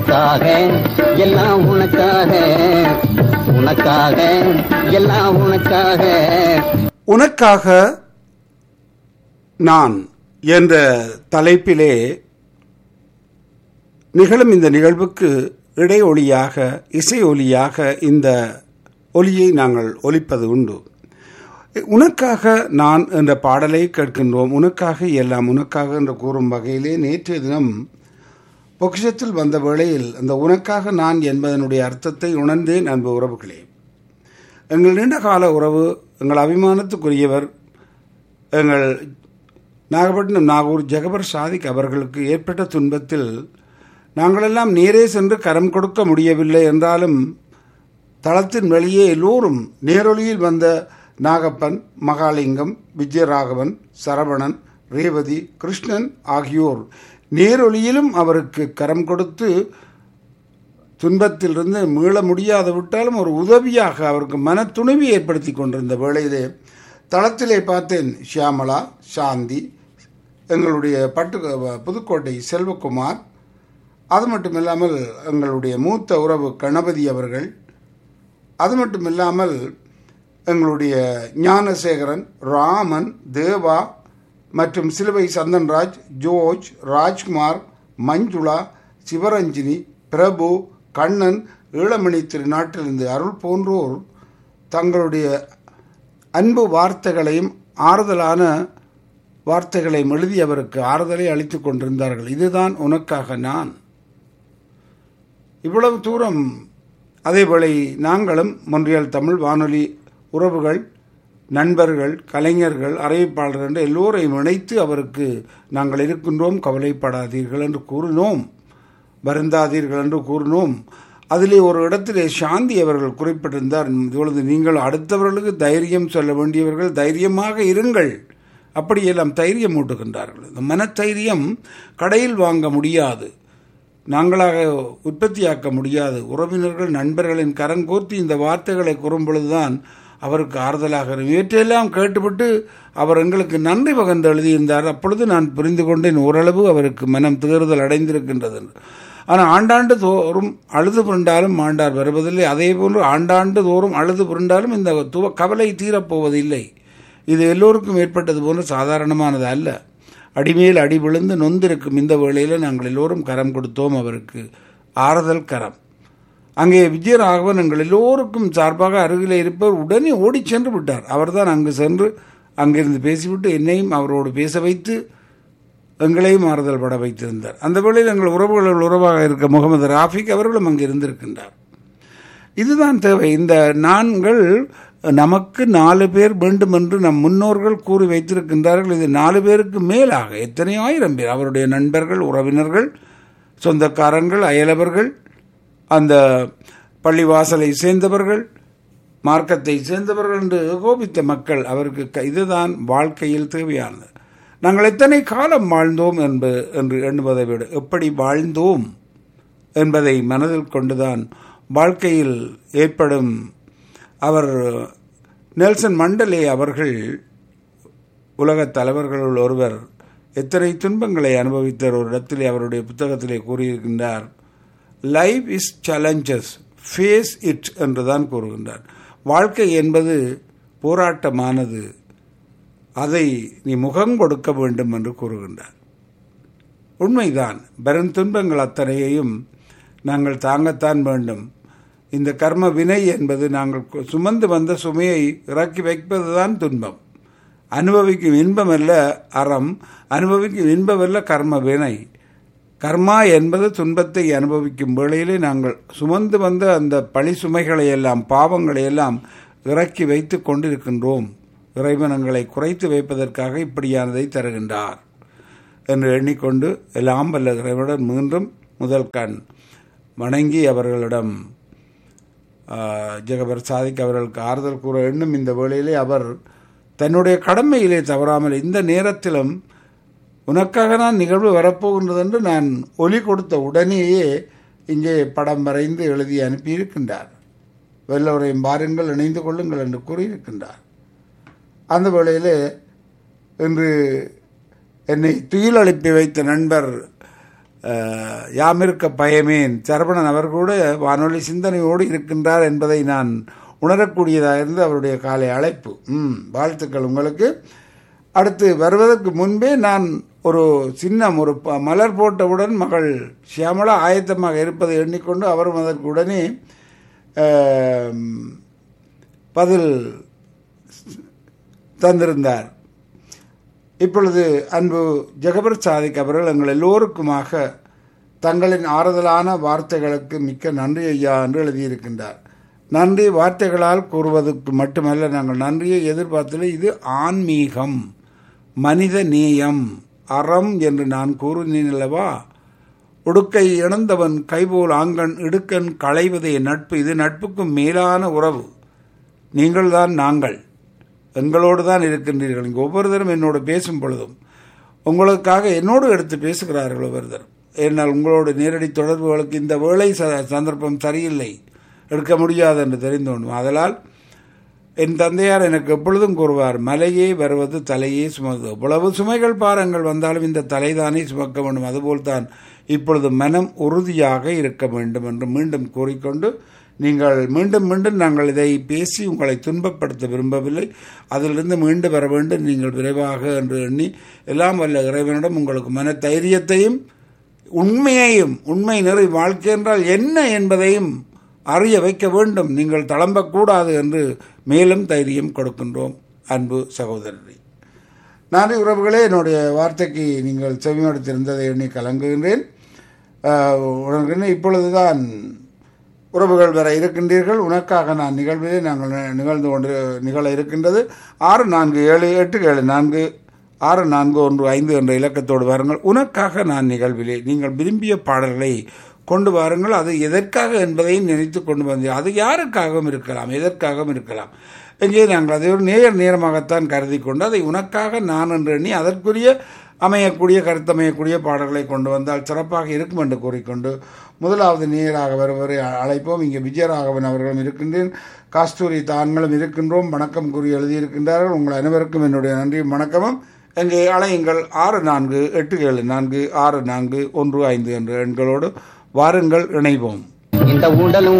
உனக்காக எல்லாம் உனக்காக உனக்காக எல்லாம் உனக்காக உனக்காக நான் என்ற தலைப்பிலே நிகழும் இந்த நிகழ்வுக்கு இடையொலியாக இசை ஒலியாக இந்த ஒலியை நாங்கள் ஒலிப்பது உண்டு உனக்காக நான் என்ற பாடலை கேட்கின்றோம் உனக்காக எல்லாம் உனக்காக என்று கூறும் வகையிலே நேற்றைய தினம் பொக்கிஷத்தில் வந்த வேளையில் அந்த உனக்காக நான் என்பதனுடைய அர்த்தத்தை உணர்ந்தேன் அன்பு உறவுகளே எங்கள் நீண்டகால உறவு எங்கள் அபிமானத்துக்குரியவர் எங்கள் நாகப்பட்டினம் நாகூர் ஜெகபர் சாதிக் அவர்களுக்கு ஏற்பட்ட துன்பத்தில் நாங்களெல்லாம் நேரே சென்று கரம் கொடுக்க முடியவில்லை என்றாலும் தளத்தின் வெளியே எல்லோரும் நேரொலியில் வந்த நாகப்பன் மகாலிங்கம் விஜயராகவன் சரவணன் ரேவதி கிருஷ்ணன் ஆகியோர் நேரொலியிலும் அவருக்கு கரம் கொடுத்து துன்பத்திலிருந்து மீள முடியாது விட்டாலும் ஒரு உதவியாக அவருக்கு மன துணிவை ஏற்படுத்தி கொண்டிருந்த வேளையிலே தளத்திலே பார்த்தேன் ஷியாமலா சாந்தி எங்களுடைய பட்டு புதுக்கோட்டை செல்வகுமார் அது மட்டும் இல்லாமல் எங்களுடைய மூத்த உறவு கணபதி அவர்கள் அது மட்டும் இல்லாமல் எங்களுடைய ஞானசேகரன் ராமன் தேவா மற்றும் சிலுவை சந்தன்ராஜ் ஜோர்ஜ் ராஜ்குமார் மஞ்சுளா சிவரஞ்சினி பிரபு கண்ணன் ஈழமணி திருநாட்டிலிருந்து அருள் போன்றோர் தங்களுடைய அன்பு வார்த்தைகளையும் ஆறுதலான வார்த்தைகளையும் எழுதி அவருக்கு ஆறுதலை அளித்துக் கொண்டிருந்தார்கள் இதுதான் உனக்காக நான் இவ்வளவு தூரம் அதேவேளை நாங்களும் மொன்றியல் தமிழ் வானொலி உறவுகள் நண்பர்கள் கலைஞர்கள் அறிவிப்பாளர்கள் என்று எல்லோரையும் இணைத்து அவருக்கு நாங்கள் இருக்கின்றோம் கவலைப்படாதீர்கள் என்று கூறினோம் வருந்தாதீர்கள் என்று கூறினோம் அதிலே ஒரு இடத்திலே சாந்தி அவர்கள் குறிப்பிட்டிருந்தார் இப்பொழுது நீங்கள் அடுத்தவர்களுக்கு தைரியம் சொல்ல வேண்டியவர்கள் தைரியமாக இருங்கள் அப்படியெல்லாம் தைரியம் ஊட்டுகின்றார்கள் இந்த மனத்தைரியம் கடையில் வாங்க முடியாது நாங்களாக உற்பத்தியாக்க முடியாது உறவினர்கள் நண்பர்களின் கரங்கோர்த்தி இந்த வார்த்தைகளை கூறும் பொழுதுதான் அவருக்கு ஆறுதலாக இருக்கும் இவற்றையெல்லாம் கேட்டுவிட்டு அவர் எங்களுக்கு நன்றி பகர்ந்து எழுதியிருந்தார் அப்பொழுது நான் புரிந்து கொண்டேன் ஓரளவு அவருக்கு மனம் தேறுதல் அடைந்திருக்கின்றது ஆனால் ஆண்டாண்டு தோறும் அழுது புரண்டாலும் ஆண்டார் வருவதில்லை அதே போன்று ஆண்டாண்டு தோறும் அழுது புரண்டாலும் இந்த துவ கவலை தீரப்போவதில்லை இது எல்லோருக்கும் ஏற்பட்டது போன்று சாதாரணமானது அல்ல அடிமேல் அடி விழுந்து நொந்திருக்கும் இந்த வேளையில் நாங்கள் எல்லோரும் கரம் கொடுத்தோம் அவருக்கு ஆறுதல் கரம் அங்கே விஜயராகவன் எங்கள் எல்லோருக்கும் சார்பாக அருகில் இருப்பவர் உடனே ஓடிச் சென்று விட்டார் அவர்தான் அங்கு சென்று அங்கிருந்து பேசிவிட்டு என்னையும் அவரோடு பேச வைத்து எங்களையும் ஆறுதல் பட வைத்திருந்தார் அந்த வேளையில் எங்கள் உறவுகள் உறவாக இருக்க முகமது ராஃபிக் அவர்களும் அங்கு இருந்திருக்கின்றார் இதுதான் தேவை இந்த நான்கள் நமக்கு நாலு பேர் வேண்டும் என்று நம் முன்னோர்கள் கூறி வைத்திருக்கின்றார்கள் இது நாலு பேருக்கு மேலாக எத்தனை ஆயிரம் பேர் அவருடைய நண்பர்கள் உறவினர்கள் சொந்தக்காரங்கள் அயலவர்கள் அந்த பள்ளிவாசலை சேர்ந்தவர்கள் மார்க்கத்தை சேர்ந்தவர்கள் என்று கோபித்த மக்கள் அவருக்கு இதுதான் வாழ்க்கையில் தேவையானது நாங்கள் எத்தனை காலம் வாழ்ந்தோம் என்பது என்று எண்ணுவதை விட எப்படி வாழ்ந்தோம் என்பதை மனதில் கொண்டுதான் வாழ்க்கையில் ஏற்படும் அவர் நெல்சன் மண்டலே அவர்கள் உலகத் தலைவர்களுள் ஒருவர் எத்தனை துன்பங்களை அனுபவித்த ஒரு இடத்திலே அவருடைய புத்தகத்திலே கூறியிருக்கின்றார் life is challenges face it என்றுதான் கூறுகின்றார் வாழ்க்கை என்பது போராட்டமானது அதை நீ முகம் கொடுக்க வேண்டும் என்று கூறுகின்றார் உண்மைதான் பெரும் துன்பங்கள் அத்தனையையும் நாங்கள் தாங்கத்தான் வேண்டும் இந்த கர்ம வினை என்பது நாங்கள் சுமந்து வந்த சுமையை இறக்கி வைப்பதுதான் துன்பம் அனுபவிக்கும் இன்பம் அல்ல அறம் அனுபவிக்கும் இன்பம் அல்ல கர்ம வினை கர்மா என்பது துன்பத்தை அனுபவிக்கும் வேளையிலே நாங்கள் சுமந்து வந்த அந்த பழி சுமைகளை எல்லாம் பாவங்களை எல்லாம் இறக்கி வைத்து கொண்டிருக்கின்றோம் இறைவனங்களை குறைத்து வைப்பதற்காக இப்படியானதை தருகின்றார் என்று எண்ணிக்கொண்டு எல்லாம் வல்ல இறைவனுடன் மீண்டும் முதல் கண் வணங்கி அவர்களிடம் ஜெகபர் சாதிக் அவர்களுக்கு ஆறுதல் கூற எண்ணும் இந்த வேளையிலே அவர் தன்னுடைய கடமையிலே தவறாமல் இந்த நேரத்திலும் உனக்காக நான் நிகழ்வு வரப்போகின்றது என்று நான் ஒலி கொடுத்த உடனேயே இங்கே படம் வரைந்து எழுதி அனுப்பியிருக்கின்றார் வெள்ளவரையும் பாருங்கள் இணைந்து கொள்ளுங்கள் என்று கூறியிருக்கின்றார் அந்த வேளையில் இன்று என்னை துயில் அனுப்பி வைத்த நண்பர் அஹ், யாமிருக்க பயமேன் சரவணன் அவர் கூட வானொலி சிந்தனையோடு இருக்கின்றார் என்பதை நான் உணரக்கூடியதாக இருந்து அவருடைய காலை அழைப்பு ம் வாழ்த்துக்கள் உங்களுக்கு அடுத்து வருவதற்கு முன்பே நான் ஒரு சின்னம் ஒரு ப- மலர் போட்டவுடன் மகள் ஷியாமளா ஆயத்தமாக இருப்பதை எண்ணிக்கொண்டு அவரும் அதற்கு உடனே ஆம், பதில் தந்திருந்தார் இப்பொழுது அன்பு ஜெகபர் சாதிக் அவர்கள் எங்கள் எல்லோருக்குமாக தங்களின் ஆறுதலான வார்த்தைகளுக்கு மிக்க நன்றி ஐயா என்று எழுதியிருக்கின்றார் நன்றி வார்த்தைகளால் கூறுவதற்கு மட்டுமல்ல நாங்கள் நன்றியை எதிர்பார்த்தது இது ஆன்மீகம் மனித நேயம் அறம் என்று நான் கூறினேன் அல்லவா உடுக்கை இழந்தவன் கைபோல் ஆங்கன் இடுக்கன் களைவதே நட்பு இது நட்புக்கும் மேலான உறவு நீங்கள்தான் நாங்கள் எங்களோடு தான் இருக்கின்றீர்கள் இங்கே ஒவ்வொருத்தரும் என்னோடு பேசும் பொழுதும் உங்களுக்காக என்னோடு எடுத்து பேசுகிறார்கள் ஒவ்வொருத்தரும் ஏனால் உங்களோட நேரடி தொடர்புகளுக்கு இந்த வேளை ச- சந்தர்ப்பம் சரியில்லை எடுக்க முடியாது என்று தெரிந்து கொண்டும் அதனால் என் தந்தையார் எனக்கு எப்பொழுதும் கூறுவார் மலையே வருவது தலையே சுமது எவ்வளவு சுமைகள் பாரங்கள் வந்தாலும் இந்த தலைதானே சுமக்க வேண்டும் அதுபோல்தான் இப்பொழுது மனம் உறுதியாக இருக்க வேண்டும் என்று மீண்டும் கூறிக்கொண்டு நீங்கள் மீண்டும் மீண்டும் நாங்கள் இதை பேசி உங்களை துன்பப்படுத்த விரும்பவில்லை அதிலிருந்து மீண்டு வர வேண்டும் நீங்கள் விரைவாக என்று எண்ணி எல்லாம் வல்ல இறைவனிடம் உங்களுக்கு மன தைரியத்தையும் உண்மையையும் உண்மை நிறை வாழ்க்கை என்றால் என்ன என்பதையும் அறிய வைக்க வேண்டும் நீங்கள் தளம்பக்கூடாது என்று மேலும் தைரியம் கொடுக்கின்றோம் அன்பு சகோதரரை நன்றி உறவுகளே என்னுடைய வார்த்தைக்கு நீங்கள் செவிமடுத்திருந்ததை எண்ணி கலங்குகின்றேன் ஆஹ், உணர்கின்றேன் இப்பொழுதுதான் உறவுகள் வர இருக்கின்றீர்கள் உனக்காக நான் நிகழ்விலே நாங்கள் நி- நிகழ்ந்து கொண்டு நிகழ இருக்கின்றது ஆறு நான்கு ஏழு எட்டு ஏழு நான்கு ஆறு நான்கு ஒன்று ஐந்து என்ற இலக்கத்தோடு வாருங்கள் உனக்காக நான் நிகழ்விலே நீங்கள் விரும்பிய பாடல்களை கொண்டு வாருங்கள் அது எதற்காக என்பதையும் நினைத்து கொண்டு வந்தேன் அது யாருக்காகவும் இருக்கலாம் எதற்காகவும் இருக்கலாம் இங்கே நாங்கள் அதை ஒரு நேர் நேரமாகத்தான் கருதி கொண்டு அதை உனக்காக நான் என்று எண்ணி அதற்குரிய அமையக்கூடிய கருத்தமையக்கூடிய பாடல்களை கொண்டு வந்தால் சிறப்பாக இருக்கும் என்று கூறிக்கொண்டு முதலாவது நேராக வருவரை அழைப்போம் இங்கே விஜயராகவன் அவர்களும் இருக்கின்றேன் கஸ்தூரி தான்களும் இருக்கின்றோம் வணக்கம் கூறி எழுதியிருக்கின்றார்கள் உங்கள் அனைவருக்கும் என்னுடைய நன்றியும் வணக்கமும் இங்கே அலையுங்கள் ஆறு நான்கு எட்டு ஏழு நான்கு ஆறு நான்கு ஒன்று ஐந்து என்ற எண்களோடு வாருங்கள் இணைவோம் இந்த உடலும்